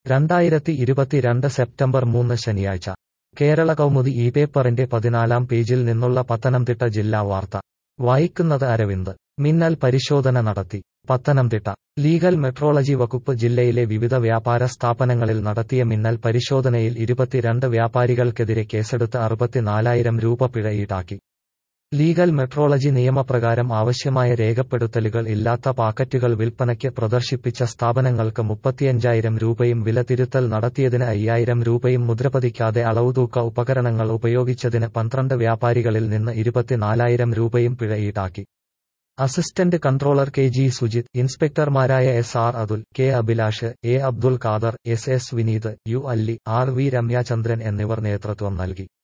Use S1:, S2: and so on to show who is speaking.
S1: രണ്ടായിരത്തി ഇരുപത്തിരണ്ട് സെപ്റ്റംബർ മൂന്ന് ശനിയാഴ്ച കേരള കൗമുദി ഈ പേപ്പറിന്റെ പതിനാലാം പേജിൽ നിന്നുള്ള പത്തനംതിട്ട ജില്ലാ വാർത്ത വായിക്കുന്നത് അരവിന്ദ് മിന്നൽ പരിശോധന നടത്തി പത്തനംതിട്ട ലീഗൽ മെട്രോളജി വകുപ്പ് ജില്ലയിലെ വിവിധ വ്യാപാര സ്ഥാപനങ്ങളിൽ നടത്തിയ മിന്നൽ പരിശോധനയിൽ ഇരുപത്തിരണ്ട് വ്യാപാരികൾക്കെതിരെ കേസെടുത്ത് അറുപത്തിനാലായിരം രൂപ പിഴ ഈടാക്കി ലീഗൽ മെട്രോളജി നിയമപ്രകാരം ആവശ്യമായ രേഖപ്പെടുത്തലുകൾ ഇല്ലാത്ത പാക്കറ്റുകൾ വിൽപ്പനയ്ക്ക് പ്രദർശിപ്പിച്ച സ്ഥാപനങ്ങൾക്ക് മുപ്പത്തിയഞ്ചായിരം രൂപയും വില തിരുത്തൽ നടത്തിയതിന് അയ്യായിരം രൂപയും മുദ്രപതിക്കാതെ അളവുതൂക്ക ഉപകരണങ്ങൾ ഉപയോഗിച്ചതിന് പന്ത്രണ്ട് വ്യാപാരികളിൽ നിന്ന് ഇരുപത്തിനാലായിരം രൂപയും പിഴ ഈടാക്കി assistant controller K G Sujith ഇൻസ്പെക്ടർമാരായ S R Athul K Abhilash A Abdul Khader S S Vineeth U Alli R V Ramyachandran എന്നിവർ നേതൃത്വം നൽകി